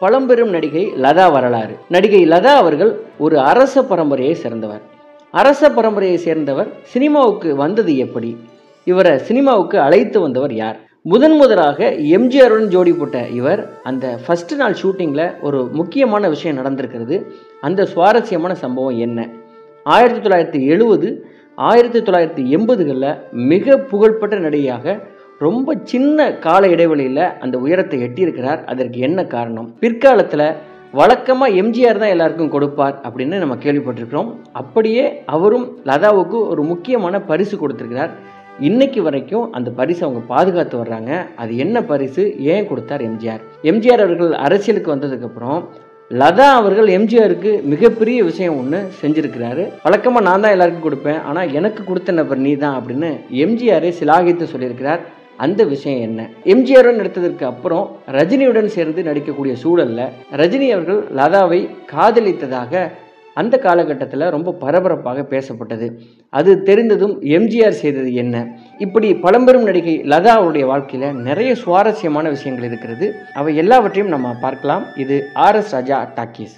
பழம்பெரும் நடிகை லதா வரலாறு நடிகை லதா அவர்கள் ஒரு அரச பரம்பரையை சேர்ந்தவர் அரச பரம்பரையை சேர்ந்தவர் சினிமாவுக்கு வந்தது எப்படி இவரை சினிமாவுக்கு அழைத்து வந்தவர் யார் முதன் முதலாக எம்ஜிஆருடன் ஜோடி போட்ட இவர் அந்த ஃபர்ஸ்ட் நாள் ஷூட்டிங்கில் ஒரு முக்கியமான விஷயம் நடந்திருக்கிறது அந்த சுவாரஸ்யமான சம்பவம் என்ன ஆயிரத்தி தொள்ளாயிரத்தி எழுபது ஆயிரத்தி தொள்ளாயிரத்தி எண்பதுகளில் மிக புகழ்பெற்ற நடிகையாக ரொம்ப சின்ன கால இடைவெளியில் அந்த உயரத்தை எட்டியிருக்கிறார் அதற்கு என்ன காரணம் பிற்காலத்தில் வழக்கமாக எம்ஜிஆர் தான் எல்லாருக்கும் கொடுப்பார் அப்படின்னு நம்ம கேள்விப்பட்டிருக்கிறோம் அப்படியே அவரும் லதாவுக்கு ஒரு முக்கியமான பரிசு கொடுத்திருக்கிறார் இன்னைக்கு வரைக்கும் அந்த பரிசை அவங்க பாதுகாத்து வர்றாங்க அது என்ன பரிசு ஏன் கொடுத்தார் எம்ஜிஆர் எம்ஜிஆர் அவர்கள் அரசியலுக்கு வந்ததுக்கப்புறம் லதா அவர்கள் எம்ஜிஆருக்கு மிகப்பெரிய விஷயம் ஒன்று செஞ்சுருக்கிறாரு வழக்கமாக நான் தான் எல்லாருக்கும் கொடுப்பேன் ஆனால் எனக்கு கொடுத்த நபர் நீ தான் அப்படின்னு எம்ஜிஆரை சிலாகித்து சொல்லியிருக்கிறார் அந்த விஷயம் என்ன எம்ஜிஆருடன் நடித்ததற்கு அப்புறம் ரஜினியுடன் சேர்ந்து நடிக்கக்கூடிய சூழல்ல ரஜினி அவர்கள் லதாவை காதலித்ததாக அந்த காலகட்டத்தில் ரொம்ப பரபரப்பாக பேசப்பட்டது அது தெரிந்ததும் எம்ஜிஆர் செய்தது என்ன இப்படி பழம்பெரும் நடிகை லதா அவருடைய வாழ்க்கையில் நிறைய சுவாரஸ்யமான விஷயங்கள் இருக்கிறது அவை எல்லாவற்றையும் நம்ம பார்க்கலாம் இது ஆர் எஸ் ராஜா டாக்கீஸ்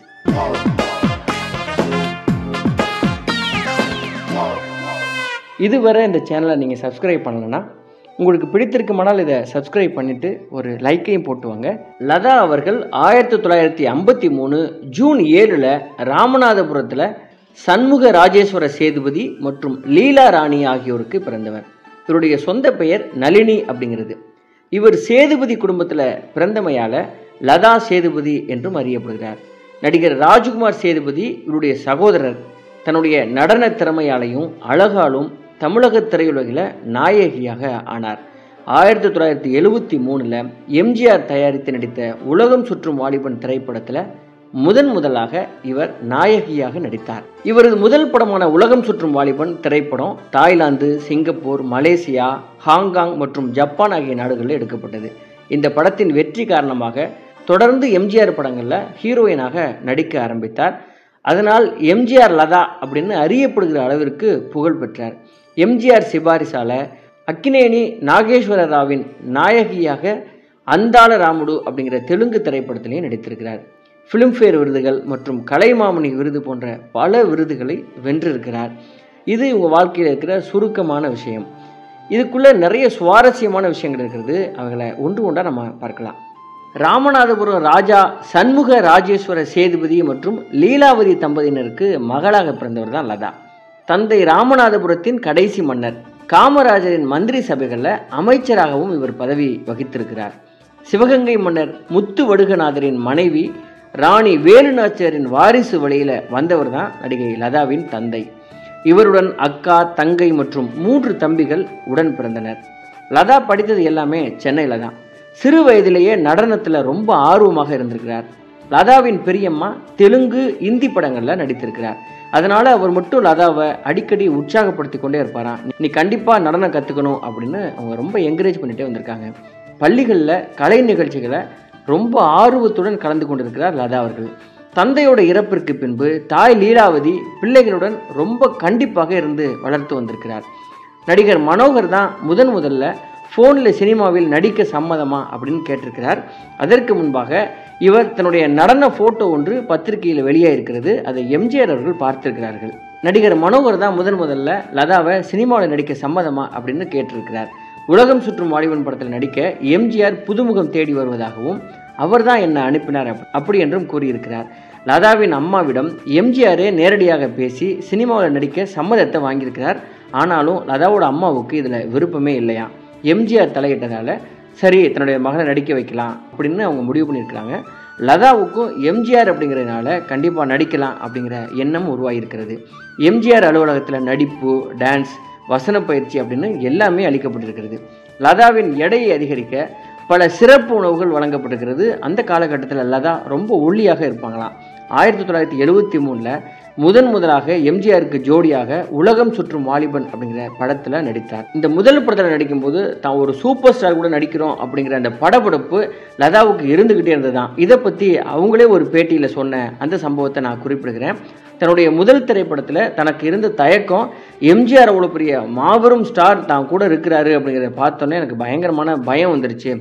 இதுவரை இந்த சேனலை நீங்கள் சப்ஸ்கிரைப் பண்ணலைன்னா உங்களுக்கு பிடித்திருக்குமானால் இதை சப்ஸ்கிரைப் பண்ணிவிட்டு ஒரு லைக்கையும் போட்டுவாங்க லதா அவர்கள் ஆயிரத்தி தொள்ளாயிரத்தி ஐம்பத்தி மூணு ஜூன் ஏழில் ராமநாதபுரத்தில் சண்முக ராஜேஸ்வர சேதுபதி மற்றும் லீலா ராணி ஆகியோருக்கு பிறந்தவர் இவருடைய சொந்த பெயர் நளினி அப்படிங்கிறது இவர் சேதுபதி குடும்பத்தில் பிறந்தமையால் லதா சேதுபதி என்றும் அறியப்படுகிறார் நடிகர் ராஜ்குமார் சேதுபதி இவருடைய சகோதரர் தன்னுடைய நடன திறமையாலையும் அழகாலும் தமிழக திரையுலகில் நாயகியாக ஆனார் ஆயிரத்தி தொள்ளாயிரத்தி எழுபத்தி மூணில் எம்ஜிஆர் தயாரித்து நடித்த உலகம் சுற்றும் வாலிபன் திரைப்படத்தில் முதன் முதலாக இவர் நாயகியாக நடித்தார் இவரது முதல் படமான உலகம் சுற்றும் வாலிபன் திரைப்படம் தாய்லாந்து சிங்கப்பூர் மலேசியா ஹாங்காங் மற்றும் ஜப்பான் ஆகிய நாடுகளில் எடுக்கப்பட்டது இந்த படத்தின் வெற்றி காரணமாக தொடர்ந்து எம்ஜிஆர் படங்களில் ஹீரோயினாக நடிக்க ஆரம்பித்தார் அதனால் எம்ஜிஆர் லதா அப்படின்னு அறியப்படுகிற அளவிற்கு புகழ் பெற்றார் எம்ஜிஆர் சிபாரிசால அக்கினேனி நாகேஸ்வர ராவின் நாயகியாக அந்தாள ராமுடு அப்படிங்கிற தெலுங்கு திரைப்படத்திலையும் நடித்திருக்கிறார் ஃபிலிம்ஃபேர் விருதுகள் மற்றும் கலைமாமணி விருது போன்ற பல விருதுகளை வென்றிருக்கிறார் இது இவங்க வாழ்க்கையில் இருக்கிற சுருக்கமான விஷயம் இதுக்குள்ளே நிறைய சுவாரஸ்யமான விஷயங்கள் இருக்கிறது அவங்களை ஒன்று ஒன்றா நம்ம பார்க்கலாம் ராமநாதபுரம் ராஜா சண்முக ராஜேஸ்வர சேதுபதி மற்றும் லீலாவதி தம்பதியினருக்கு மகளாக பிறந்தவர் தான் லதா தந்தை ராமநாதபுரத்தின் கடைசி மன்னர் காமராஜரின் மந்திரி சபைகளில் அமைச்சராகவும் இவர் பதவி வகித்திருக்கிறார் சிவகங்கை மன்னர் முத்து வடுகநாதரின் மனைவி ராணி வேலுநாச்சியாரின் வாரிசு வழியில் வந்தவர் தான் நடிகை லதாவின் தந்தை இவருடன் அக்கா தங்கை மற்றும் மூன்று தம்பிகள் உடன் பிறந்தனர் லதா படித்தது எல்லாமே சென்னையில் தான் சிறு வயதிலேயே நடனத்தில் ரொம்ப ஆர்வமாக இருந்திருக்கிறார் லதாவின் பெரியம்மா தெலுங்கு இந்தி படங்களில் நடித்திருக்கிறார் அதனால அவர் மட்டும் லதாவை அடிக்கடி உற்சாகப்படுத்தி கொண்டே இருப்பாராம் நீ கண்டிப்பாக நடனம் கற்றுக்கணும் அப்படின்னு அவங்க ரொம்ப என்கரேஜ் பண்ணிட்டே வந்திருக்காங்க பள்ளிகளில் கலை நிகழ்ச்சிகளை ரொம்ப ஆர்வத்துடன் கலந்து கொண்டிருக்கிறார் லதா அவர்கள் தந்தையோட இறப்பிற்கு பின்பு தாய் லீலாவதி பிள்ளைகளுடன் ரொம்ப கண்டிப்பாக இருந்து வளர்த்து வந்திருக்கிறார் நடிகர் மனோகர் தான் முதன் முதல்ல ஃபோனில் சினிமாவில் நடிக்க சம்மதமா அப்படின்னு கேட்டிருக்கிறார் அதற்கு முன்பாக இவர் தன்னுடைய நடன ஃபோட்டோ ஒன்று பத்திரிகையில் வெளியாயிருக்கிறது அதை எம்ஜிஆர் அவர்கள் பார்த்திருக்கிறார்கள் நடிகர் மனோகர் தான் முதன் முதல்ல லதாவை சினிமாவில் நடிக்க சம்மதமா அப்படின்னு கேட்டிருக்கிறார் உலகம் சுற்றும் வாலிபன் படத்தில் நடிக்க எம்ஜிஆர் புதுமுகம் தேடி வருவதாகவும் அவர் தான் என்னை அனுப்பினார் அப்படி என்றும் கூறியிருக்கிறார் லதாவின் அம்மாவிடம் எம்ஜிஆரே நேரடியாக பேசி சினிமாவில் நடிக்க சம்மதத்தை வாங்கியிருக்கிறார் ஆனாலும் லதாவோட அம்மாவுக்கு இதில் விருப்பமே இல்லையா எம்ஜிஆர் தலையிட்டதால் சரி தன்னுடைய மகனை நடிக்க வைக்கலாம் அப்படின்னு அவங்க முடிவு பண்ணியிருக்கிறாங்க லதாவுக்கும் எம்ஜிஆர் அப்படிங்கிறதுனால கண்டிப்பாக நடிக்கலாம் அப்படிங்கிற எண்ணம் உருவாகியிருக்கிறது எம்ஜிஆர் அலுவலகத்தில் நடிப்பு டான்ஸ் வசன பயிற்சி அப்படின்னு எல்லாமே அளிக்கப்பட்டிருக்கிறது லதாவின் எடையை அதிகரிக்க பல சிறப்பு உணவுகள் வழங்கப்பட்டிருக்கிறது அந்த காலகட்டத்தில் லதா ரொம்ப ஒல்லியாக இருப்பாங்களாம் ஆயிரத்தி தொள்ளாயிரத்தி எழுபத்தி மூணில் முதன் முதலாக எம்ஜிஆருக்கு ஜோடியாக உலகம் சுற்றும் வாலிபன் அப்படிங்கிற படத்தில் நடித்தார் இந்த முதல் படத்தில் நடிக்கும்போது தான் ஒரு சூப்பர் ஸ்டார் கூட நடிக்கிறோம் அப்படிங்கிற அந்த படப்பிடிப்பு லதாவுக்கு இருந்துக்கிட்டே இருந்தது தான் இதை பற்றி அவங்களே ஒரு பேட்டியில் சொன்ன அந்த சம்பவத்தை நான் குறிப்பிடுகிறேன் தன்னுடைய முதல் திரைப்படத்தில் தனக்கு இருந்த தயக்கம் எம்ஜிஆர் அவ்வளோ பெரிய மாபெரும் ஸ்டார் தான் கூட இருக்கிறாரு அப்படிங்கிறத பார்த்தோன்னே எனக்கு பயங்கரமான பயம் வந்துருச்சு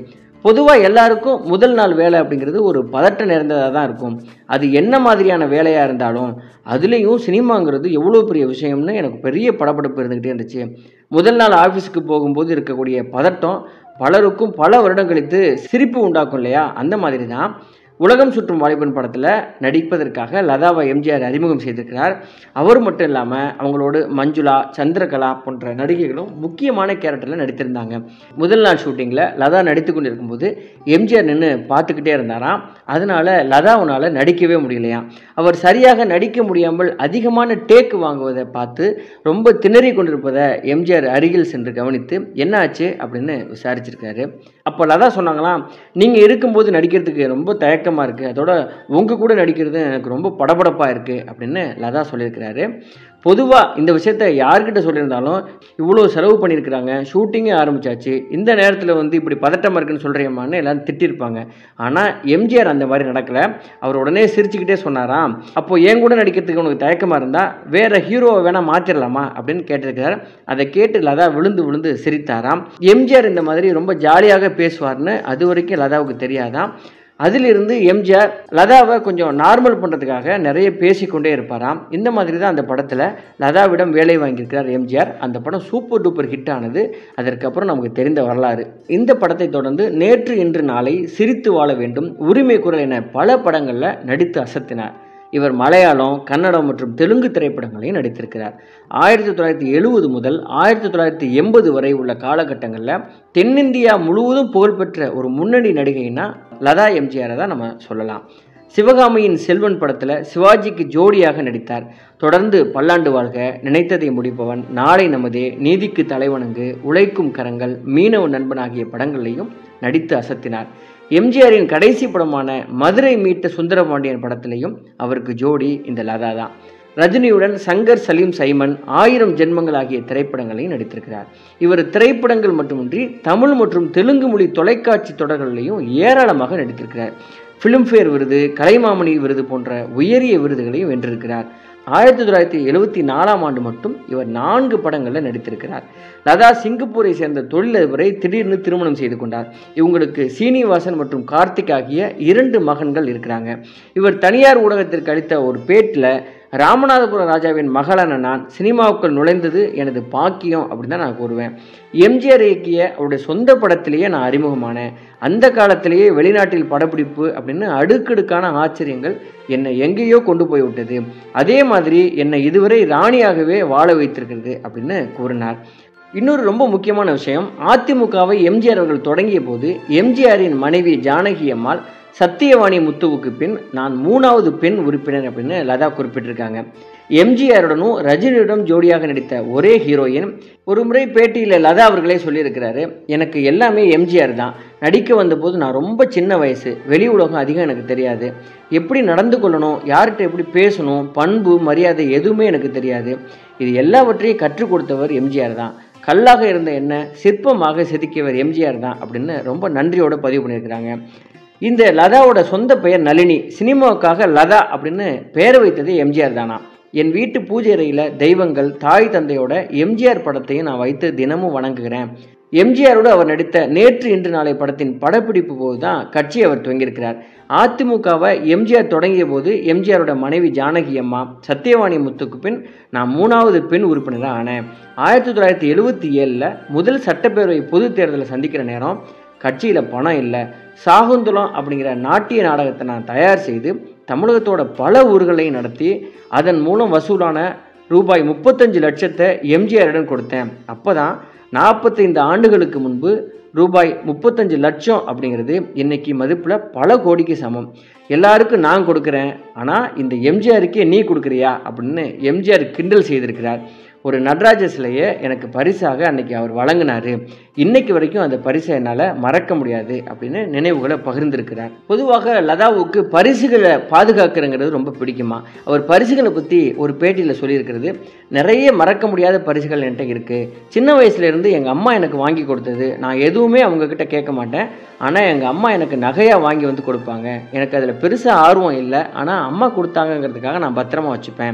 பொதுவாக எல்லாருக்கும் முதல் நாள் வேலை அப்படிங்கிறது ஒரு பதட்டம் நிறைந்ததாக தான் இருக்கும் அது என்ன மாதிரியான வேலையாக இருந்தாலும் அதுலேயும் சினிமாங்கிறது எவ்வளோ பெரிய விஷயம்னு எனக்கு பெரிய படபடப்பு இருந்துக்கிட்டே இருந்துச்சு முதல் நாள் ஆஃபீஸுக்கு போகும்போது இருக்கக்கூடிய பதட்டம் பலருக்கும் பல வருடம் கழித்து சிரிப்பு உண்டாக்கும் இல்லையா அந்த மாதிரி தான் உலகம் சுற்றும் வாலிபன் படத்தில் நடிப்பதற்காக லதாவை எம்ஜிஆர் அறிமுகம் செய்திருக்கிறார் அவர் மட்டும் இல்லாமல் அவங்களோடு மஞ்சுளா சந்திரகலா போன்ற நடிகைகளும் முக்கியமான கேரக்டரில் நடித்திருந்தாங்க முதல் நாள் ஷூட்டிங்கில் லதா நடித்து கொண்டிருக்கும்போது எம்ஜிஆர் நின்று பார்த்துக்கிட்டே இருந்தாராம் அதனால லதாவுனால் நடிக்கவே முடியலையாம் அவர் சரியாக நடிக்க முடியாமல் அதிகமான டேக் வாங்குவதை பார்த்து ரொம்ப திணறி கொண்டிருப்பதை எம்ஜிஆர் அருகில் சென்று கவனித்து என்ன ஆச்சு அப்படின்னு விசாரிச்சிருக்காரு அப்போ லதா சொன்னாங்களாம் நீங்கள் இருக்கும்போது நடிக்கிறதுக்கு ரொம்ப தயக்கமாக இருக்குது அதோட உங்கள் கூட நடிக்கிறது எனக்கு ரொம்ப படபடப்பாக இருக்குது அப்படின்னு லதா சொல்லியிருக்கிறாரு பொதுவாக இந்த விஷயத்த யார்கிட்ட சொல்லியிருந்தாலும் இவ்வளோ செலவு பண்ணியிருக்கிறாங்க ஷூட்டிங்கே ஆரம்பிச்சாச்சு இந்த நேரத்தில் வந்து இப்படி பதட்டமாக இருக்குன்னு சொல்கிறியம்மான்னு எல்லாரும் திட்டிருப்பாங்க ஆனால் எம்ஜிஆர் அந்த மாதிரி நடக்கலை அவர் உடனே சிரிச்சுக்கிட்டே சொன்னாராம் அப்போ என் கூட நடிக்கிறதுக்கு உனக்கு தயக்கமாக இருந்தால் வேற ஹீரோவை வேணால் மாற்றிடலாமா அப்படின்னு கேட்டிருக்கிறார் அதை கேட்டு லதா விழுந்து விழுந்து சிரித்தாராம் எம்ஜிஆர் இந்த மாதிரி ரொம்ப ஜாலியாக பேசுவார்னு அது வரைக்கும் லதாவுக்கு தெரியாதாம் அதிலிருந்து எம்ஜிஆர் லதாவை கொஞ்சம் நார்மல் பண்ணுறதுக்காக நிறைய பேசிக்கொண்டே இருப்பாராம் இந்த மாதிரி தான் அந்த படத்தில் லதாவிடம் வேலை வாங்கியிருக்கிறார் எம்ஜிஆர் அந்த படம் சூப்பர் டூப்பர் ஹிட் ஆனது அதற்கப்புறம் நமக்கு தெரிந்த வரலாறு இந்த படத்தை தொடர்ந்து நேற்று இன்று நாளை சிரித்து வாழ வேண்டும் உரிமை குரல் என பல படங்களில் நடித்து அசத்தினார் இவர் மலையாளம் கன்னடம் மற்றும் தெலுங்கு திரைப்படங்களையும் நடித்திருக்கிறார் ஆயிரத்தி தொள்ளாயிரத்தி எழுபது முதல் ஆயிரத்தி தொள்ளாயிரத்தி எண்பது வரை உள்ள காலகட்டங்களில் தென்னிந்தியா முழுவதும் புகழ்பெற்ற ஒரு முன்னணி நடிகைனா லதா எம்ஜிஆரை தான் நம்ம சொல்லலாம் சிவகாமியின் செல்வன் படத்தில் சிவாஜிக்கு ஜோடியாக நடித்தார் தொடர்ந்து பல்லாண்டு வாழ்க நினைத்ததை முடிப்பவன் நாளை நமதே நீதிக்கு தலைவணங்கு உழைக்கும் கரங்கள் மீனவ நண்பன் ஆகிய படங்களையும் நடித்து அசத்தினார் எம்ஜிஆரின் கடைசி படமான மதுரை மீட்ட சுந்தரபாண்டியன் படத்திலையும் அவருக்கு ஜோடி இந்த லதா தான் ரஜினியுடன் சங்கர் சலீம் சைமன் ஆயிரம் ஜென்மங்கள் ஆகிய திரைப்படங்களையும் நடித்திருக்கிறார் இவர் திரைப்படங்கள் மட்டுமின்றி தமிழ் மற்றும் தெலுங்கு மொழி தொலைக்காட்சி தொடர்களிலையும் ஏராளமாக நடித்திருக்கிறார் ஃபிலிம்ஃபேர் விருது கலைமாமணி விருது போன்ற உயரிய விருதுகளையும் வென்றிருக்கிறார் ஆயிரத்தி தொள்ளாயிரத்தி எழுபத்தி நாலாம் ஆண்டு மட்டும் இவர் நான்கு படங்களில் நடித்திருக்கிறார் லதா சிங்கப்பூரை சேர்ந்த தொழிலதிபரை திடீர்னு திருமணம் செய்து கொண்டார் இவங்களுக்கு சீனிவாசன் மற்றும் கார்த்திக் ஆகிய இரண்டு மகன்கள் இருக்கிறாங்க இவர் தனியார் ஊடகத்திற்கு அளித்த ஒரு பேட்டில் ராமநாதபுரம் ராஜாவின் மகளான நான் சினிமாவுக்குள் நுழைந்தது எனது பாக்கியம் அப்படின்னு தான் நான் கூறுவேன் எம்ஜிஆர் இயக்கிய அவருடைய சொந்த படத்திலேயே நான் அறிமுகமானேன் அந்த காலத்திலேயே வெளிநாட்டில் படப்பிடிப்பு அப்படின்னு அடுக்கடுக்கான ஆச்சரியங்கள் என்னை எங்கேயோ கொண்டு போய் விட்டது அதே மாதிரி என்னை இதுவரை ராணியாகவே வாழ வைத்திருக்கிறது அப்படின்னு கூறினார் இன்னொரு ரொம்ப முக்கியமான விஷயம் அதிமுகவை எம்ஜிஆர் அவர்கள் தொடங்கிய போது எம்ஜிஆரின் மனைவி ஜானகி அம்மாள் சத்தியவாணி முத்துவுக்கு பின் நான் மூணாவது பெண் உறுப்பினர் அப்படின்னு லதா குறிப்பிட்டிருக்காங்க எம்ஜிஆருடனும் ரஜினியுடன் ஜோடியாக நடித்த ஒரே ஹீரோயின் ஒரு முறை பேட்டியில் லதா அவர்களே சொல்லியிருக்கிறாரு எனக்கு எல்லாமே எம்ஜிஆர் தான் நடிக்க வந்தபோது நான் ரொம்ப சின்ன வயசு வெளி உலகம் அதிகம் எனக்கு தெரியாது எப்படி நடந்து கொள்ளணும் யார்கிட்ட எப்படி பேசணும் பண்பு மரியாதை எதுவுமே எனக்கு தெரியாது இது எல்லாவற்றையும் கற்றுக் கொடுத்தவர் எம்ஜிஆர் தான் கல்லாக இருந்த என்ன சிற்பமாக செதுக்கியவர் எம்ஜிஆர் தான் அப்படின்னு ரொம்ப நன்றியோட பதிவு பண்ணியிருக்கிறாங்க இந்த லதாவோட சொந்த பெயர் நளினி சினிமாவுக்காக லதா அப்படின்னு பெயர் வைத்தது எம்ஜிஆர் தானா என் வீட்டு பூஜை அறையில் தெய்வங்கள் தாய் தந்தையோட எம்ஜிஆர் படத்தையும் நான் வைத்து தினமும் வணங்குகிறேன் எம்ஜிஆரோடு அவர் நடித்த நேற்று இன்று நாளை படத்தின் படப்பிடிப்பு போது தான் கட்சி அவர் துவங்கியிருக்கிறார் அதிமுகவை எம்ஜிஆர் தொடங்கிய போது எம்ஜிஆரோட மனைவி ஜானகி அம்மா சத்தியவாணி முத்துக்கு பின் நான் மூணாவது பெண் உறுப்பினராக ஆனேன் ஆயிரத்தி தொள்ளாயிரத்தி எழுபத்தி ஏழில் முதல் சட்டப்பேரவை பொது தேர்தலை சந்திக்கிற நேரம் கட்சியில் பணம் இல்லை சாகுந்தலம் அப்படிங்கிற நாட்டிய நாடகத்தை நான் தயார் செய்து தமிழகத்தோட பல ஊர்களையும் நடத்தி அதன் மூலம் வசூலான ரூபாய் முப்பத்தஞ்சு லட்சத்தை எம்ஜிஆரிடம் கொடுத்தேன் அப்போ தான் நாற்பத்தைந்து ஆண்டுகளுக்கு முன்பு ரூபாய் முப்பத்தஞ்சு லட்சம் அப்படிங்கிறது இன்னைக்கு மதிப்பில் பல கோடிக்கு சமம் எல்லாருக்கும் நான் கொடுக்குறேன் ஆனால் இந்த எம்ஜிஆருக்கே நீ கொடுக்குறியா அப்படின்னு எம்ஜிஆர் கிண்டல் செய்திருக்கிறார் ஒரு நடராஜ சிலையை எனக்கு பரிசாக அன்னைக்கு அவர் வழங்கினார் இன்னைக்கு வரைக்கும் அந்த பரிசை என்னால் மறக்க முடியாது அப்படின்னு நினைவுகளை பகிர்ந்திருக்கிறார் பொதுவாக லதாவுக்கு பரிசுகளை பாதுகாக்கிறங்கிறது ரொம்ப பிடிக்குமா அவர் பரிசுகளை பற்றி ஒரு பேட்டியில் சொல்லியிருக்கிறது நிறைய மறக்க முடியாத பரிசுகள் என்கிட்ட இருக்குது சின்ன வயசுலேருந்து எங்கள் அம்மா எனக்கு வாங்கி கொடுத்தது நான் எதுவுமே அவங்கக்கிட்ட கேட்க மாட்டேன் ஆனால் எங்கள் அம்மா எனக்கு நகையாக வாங்கி வந்து கொடுப்பாங்க எனக்கு அதில் பெருசாக ஆர்வம் இல்லை ஆனால் அம்மா கொடுத்தாங்கங்கிறதுக்காக நான் பத்திரமா வச்சுப்பேன்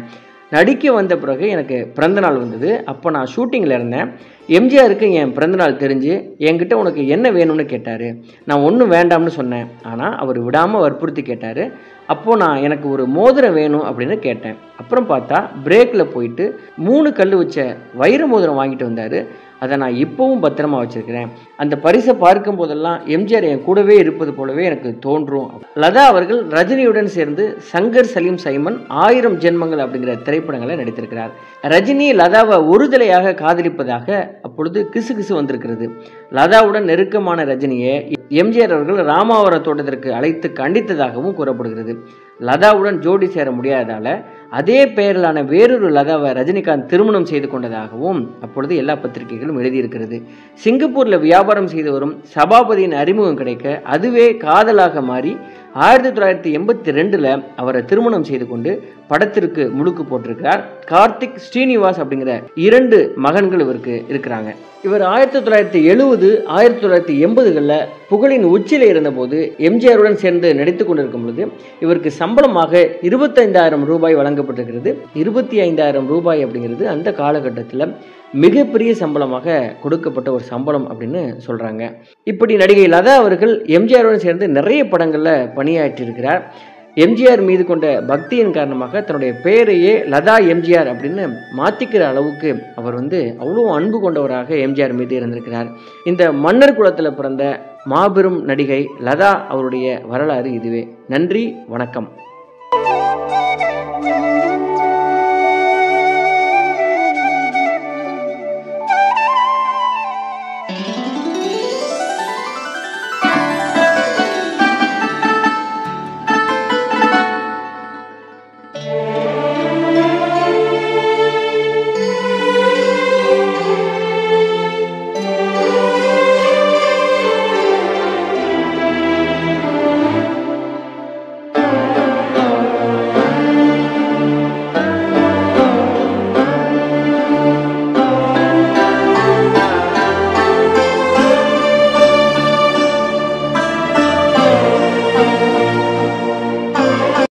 நடிக்க வந்த பிறகு எனக்கு பிறந்தநாள் வந்தது அப்போ நான் ஷூட்டிங்கில் இருந்தேன் எம்ஜிஆருக்கு என் பிறந்தநாள் தெரிஞ்சு என்கிட்ட உனக்கு என்ன வேணும்னு கேட்டார் நான் ஒன்றும் வேண்டாம்னு சொன்னேன் ஆனால் அவர் விடாமல் வற்புறுத்தி கேட்டார் அப்போது நான் எனக்கு ஒரு மோதிரம் வேணும் அப்படின்னு கேட்டேன் அப்புறம் பார்த்தா பிரேக்கில் போயிட்டு மூணு கல் வச்ச வைர மோதிரம் வாங்கிட்டு வந்தார் அதை நான் இப்போவும் பத்திரமா வச்சிருக்கிறேன் அந்த பரிசை பார்க்கும் போதெல்லாம் எம்ஜிஆர் என் கூடவே இருப்பது போலவே எனக்கு தோன்றும் லதா அவர்கள் ரஜினியுடன் சேர்ந்து சங்கர் சலீம் சைமன் ஆயிரம் ஜென்மங்கள் அப்படிங்கிற திரைப்படங்களை நடித்திருக்கிறார் ரஜினி லதாவை ஒருதலையாக காதலிப்பதாக அப்பொழுது கிசு கிசு வந்திருக்கிறது லதாவுடன் நெருக்கமான ரஜினியை எம்ஜிஆர் அவர்கள் ராமாவரம் தோட்டத்திற்கு அழைத்து கண்டித்ததாகவும் கூறப்படுகிறது லதாவுடன் ஜோடி சேர முடியாததால அதே பெயரிலான வேறொரு லதாவை ரஜினிகாந்த் திருமணம் செய்து கொண்டதாகவும் அப்பொழுது எல்லா பத்திரிகைகளும் எழுதியிருக்கிறது சிங்கப்பூரில் வியாபாரம் செய்து வரும் சபாபதியின் அறிமுகம் கிடைக்க அதுவே காதலாக மாறி ஆயிரத்தி தொள்ளாயிரத்தி எண்பத்தி ரெண்டில் அவரை திருமணம் செய்து கொண்டு படத்திற்கு முழுக்கு போட்டிருக்கிறார் கார்த்திக் ஸ்ரீனிவாஸ் அப்படிங்கிற இரண்டு மகன்கள் இவருக்கு இருக்கிறாங்க இவர் ஆயிரத்தி தொள்ளாயிரத்தி எழுபது ஆயிரத்தி தொள்ளாயிரத்தி எண்பதுகளில் புகழின் உச்சியில் இருந்தபோது எம்ஜிஆருடன் சேர்ந்து நடித்து கொண்டிருக்கும் பொழுது இவருக்கு சம்பளமாக இருபத்தைந்தாயிரம் ரூபாய் வழங்கப்பட்டிருக்கிறது இருபத்தி ஐந்தாயிரம் ரூபாய் அப்படிங்கிறது அந்த காலகட்டத்தில் மிகப்பெரிய சம்பளமாக கொடுக்கப்பட்ட ஒரு சம்பளம் அப்படின்னு சொல்கிறாங்க இப்படி நடிகை லதா அவர்கள் எம்ஜிஆருடன் சேர்ந்து நிறைய படங்களில் பணியாற்றியிருக்கிறார் எம்ஜிஆர் மீது கொண்ட பக்தியின் காரணமாக தன்னுடைய பெயரையே லதா எம்ஜிஆர் அப்படின்னு மாற்றிக்கிற அளவுக்கு அவர் வந்து அவ்வளோ அன்பு கொண்டவராக எம்ஜிஆர் மீது இருந்திருக்கிறார் இந்த மன்னர் குலத்தில் பிறந்த மாபெரும் நடிகை லதா அவருடைய வரலாறு இதுவே நன்றி வணக்கம்